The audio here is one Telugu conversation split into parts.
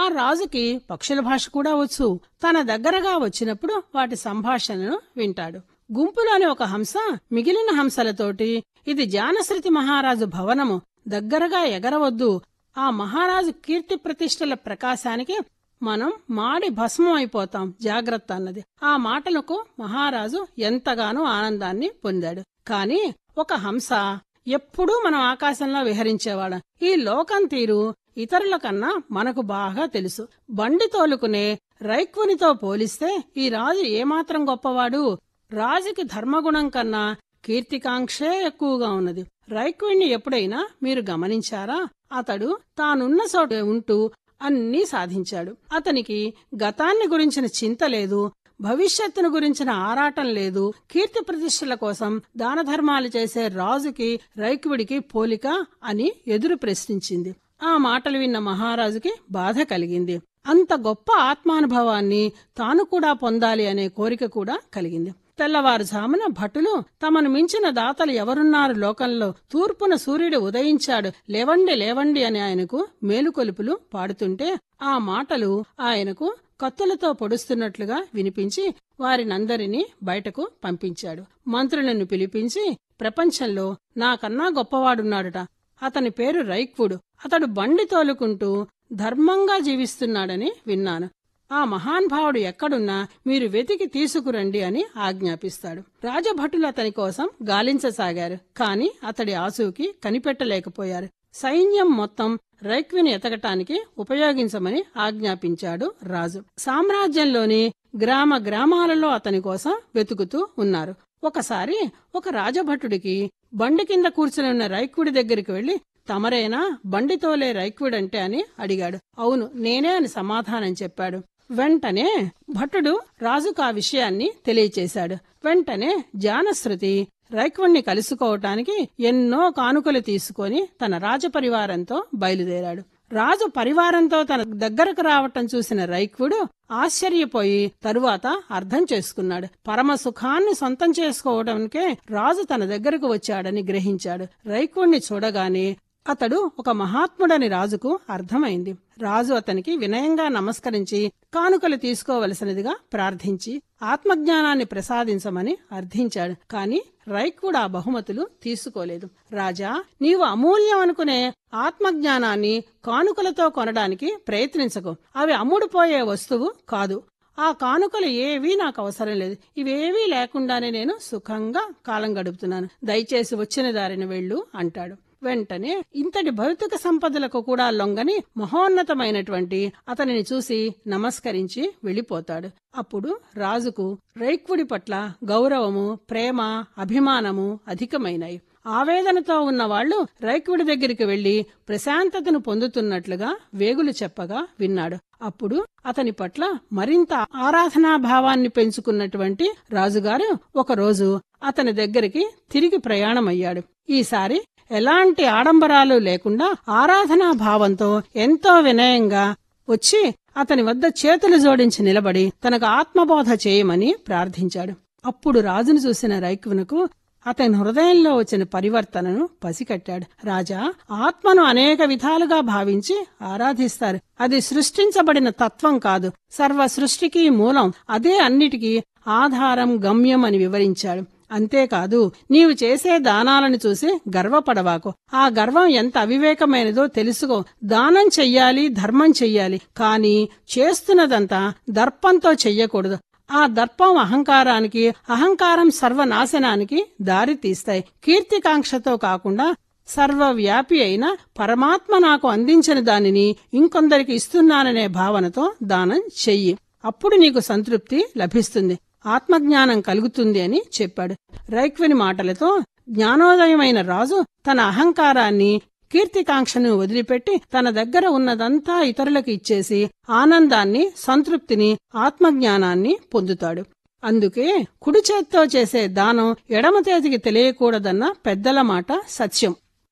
రాజుకి పక్షుల భాష కూడా వచ్చు తన దగ్గరగా వచ్చినప్పుడు వాటి సంభాషణను వింటాడు గుంపులోని ఒక హంస మిగిలిన హంసలతోటి ఇది జానశ్రుతి మహారాజు భవనము దగ్గరగా ఎగరవద్దు ఆ మహారాజు కీర్తి ప్రతిష్టల ప్రకాశానికి మనం మాడి భస్మం అయిపోతాం జాగ్రత్త అన్నది ఆ మాటలకు మహారాజు ఎంతగానో ఆనందాన్ని పొందాడు కాని ఒక హంస ఎప్పుడూ మనం ఆకాశంలో విహరించేవాళ్ళం ఈ లోకం తీరు ఇతరుల కన్నా మనకు బాగా తెలుసు బండి తోలుకునే రైక్వునితో పోలిస్తే ఈ రాజు ఏమాత్రం గొప్పవాడు రాజుకి ధర్మగుణం కన్నా కీర్తికాంక్షే ఎక్కువగా ఉన్నది రైక్వుణ్ణి ఎప్పుడైనా మీరు గమనించారా అతడు తానున్న చోట ఉంటూ అన్నీ సాధించాడు అతనికి గతాన్ని గురించిన చింత లేదు భవిష్యత్తును గురించిన ఆరాటం లేదు కీర్తి ప్రతిష్టల కోసం దాన ధర్మాలు చేసే రాజుకి రైకువుడికి పోలిక అని ఎదురు ప్రశ్నించింది ఆ మాటలు విన్న మహారాజుకి బాధ కలిగింది అంత గొప్ప ఆత్మానుభవాన్ని తాను కూడా పొందాలి అనే కోరిక కూడా కలిగింది తెల్లవారుజామున భటులు తమను మించిన దాతలు ఎవరున్నారు లోకంలో తూర్పున సూర్యుడు ఉదయించాడు లేవండి లేవండి అని ఆయనకు మేలుకొలుపులు పాడుతుంటే ఆ మాటలు ఆయనకు కత్తులతో పొడుస్తున్నట్లుగా వినిపించి వారినందరినీ బయటకు పంపించాడు మంత్రులను పిలిపించి ప్రపంచంలో నాకన్నా గొప్పవాడున్నాడట అతని పేరు రైక్వుడు అతడు బండి తోలుకుంటూ ధర్మంగా జీవిస్తున్నాడని విన్నాను ఆ మహాన్భావుడు ఎక్కడున్నా మీరు వెతికి తీసుకురండి అని ఆజ్ఞాపిస్తాడు రాజభటులు అతని కోసం గాలించసాగారు కాని అతడి ఆసుకి కనిపెట్టలేకపోయారు సైన్యం మొత్తం రైక్విని ఎతకటానికి ఉపయోగించమని ఆజ్ఞాపించాడు రాజు సామ్రాజ్యంలోని గ్రామ గ్రామాలలో అతని కోసం వెతుకుతూ ఉన్నారు ఒకసారి ఒక రాజభటుడికి బండి కింద కూర్చుని ఉన్న రైక్వుడి దగ్గరికి వెళ్లి తమరేనా బండి తోలే రైక్వుడంటే అని అడిగాడు అవును నేనే అని సమాధానం చెప్పాడు వెంటనే భటుడు రాజుకు ఆ విషయాన్ని తెలియచేశాడు వెంటనే జానశ్రుతి రైక్వుణ్ణి కలుసుకోవటానికి ఎన్నో కానుకలు తీసుకొని తన రాజపరివారంతో బయలుదేరాడు రాజు పరివారంతో తన దగ్గరకు రావటం చూసిన రైక్వుడు ఆశ్చర్యపోయి తరువాత అర్థం చేసుకున్నాడు పరమ సుఖాన్ని సొంతం చేసుకోవడానికే రాజు తన దగ్గరకు వచ్చాడని గ్రహించాడు రైక్వుణ్ణి చూడగానే అతడు ఒక మహాత్ముడని రాజుకు అర్థమైంది రాజు అతనికి వినయంగా నమస్కరించి కానుకలు తీసుకోవలసినదిగా ప్రార్థించి ఆత్మజ్ఞానాన్ని ప్రసాదించమని అర్థించాడు కాని రైక్వుడు ఆ బహుమతులు తీసుకోలేదు రాజా నీవు అమూల్యం అనుకునే ఆత్మజ్ఞానాన్ని కానుకలతో కొనడానికి ప్రయత్నించకు అవి అమ్ముడుపోయే వస్తువు కాదు ఆ కానుకలు ఏవీ నాకు అవసరం లేదు ఇవేవీ లేకుండానే నేను సుఖంగా కాలం గడుపుతున్నాను దయచేసి వచ్చిన దారిని వెళ్ళు అంటాడు వెంటనే ఇంతటి భౌతిక సంపదలకు కూడా లొంగని మహోన్నతమైనటువంటి అతనిని చూసి నమస్కరించి వెళ్లిపోతాడు అప్పుడు రాజుకు రైక్వుడి పట్ల గౌరవము ప్రేమ అభిమానము అధికమైనాయి ఆవేదనతో ఉన్న వాళ్లు రైక్వుడి దగ్గరికి వెళ్లి ప్రశాంతతను పొందుతున్నట్లుగా వేగులు చెప్పగా విన్నాడు అప్పుడు అతని పట్ల మరింత ఆరాధనాభావాన్ని పెంచుకున్నటువంటి రాజుగారు ఒకరోజు అతని దగ్గరికి తిరిగి ప్రయాణమయ్యాడు ఈసారి ఎలాంటి ఆడంబరాలు లేకుండా ఆరాధనా భావంతో ఎంతో వినయంగా వచ్చి అతని వద్ద చేతులు జోడించి నిలబడి తనకు ఆత్మబోధ చేయమని ప్రార్థించాడు అప్పుడు రాజును చూసిన రైకునకు అతని హృదయంలో వచ్చిన పరివర్తనను పసికట్టాడు రాజా ఆత్మను అనేక విధాలుగా భావించి ఆరాధిస్తారు అది సృష్టించబడిన తత్వం కాదు సర్వ సృష్టికి మూలం అదే అన్నిటికీ ఆధారం గమ్యం అని వివరించాడు అంతేకాదు నీవు చేసే దానాలను చూసి గర్వపడవాకు ఆ గర్వం ఎంత అవివేకమైనదో తెలుసుకో దానం చెయ్యాలి ధర్మం చెయ్యాలి కాని చేస్తున్నదంతా దర్పంతో చెయ్యకూడదు ఆ దర్పం అహంకారానికి అహంకారం సర్వనాశనానికి దారి తీస్తాయి కీర్తికాంక్షతో కాకుండా సర్వవ్యాపి అయిన పరమాత్మ నాకు అందించిన దానిని ఇంకొందరికి ఇస్తున్నాననే భావనతో దానం చెయ్యి అప్పుడు నీకు సంతృప్తి లభిస్తుంది ఆత్మజ్ఞానం కలుగుతుంది అని చెప్పాడు రైక్విని మాటలతో జ్ఞానోదయమైన రాజు తన అహంకారాన్ని కీర్తికాంక్షను వదిలిపెట్టి తన దగ్గర ఉన్నదంతా ఇతరులకు ఇచ్చేసి ఆనందాన్ని సంతృప్తిని ఆత్మజ్ఞానాన్ని పొందుతాడు అందుకే కుడి చేత్తో చేసే దానం ఎడమ చేతికి తెలియకూడదన్న పెద్దల మాట సత్యం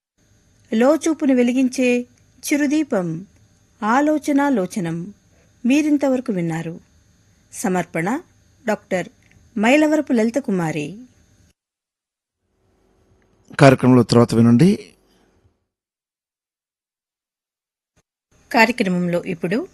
లోచూపును వెలిగించే చిరుదీపం ఆలోచన లోచనం మీరింతవరకు విన్నారు సమర్పణ డాక్టర్ మైలవరపు లలిత కుమారి కార్యక్రమంలో తర్వాత వినండి కార్యక్రమంలో ఇప్పుడు